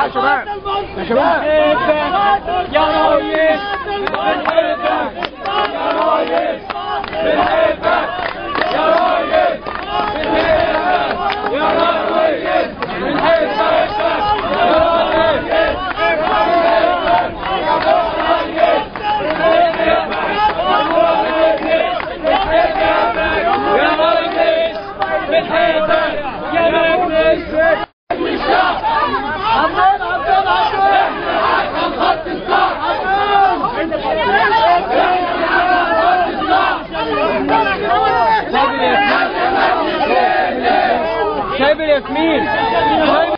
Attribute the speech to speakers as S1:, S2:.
S1: يا شباب يا شباب
S2: يا ريس بنحبك يا ريس بنحبك يا ريس بنحبك يا ريس بنحبك يا ريس بنحبك يا ريس
S1: عبدين عبدين عبدين
S2: شايب الياسمين شايب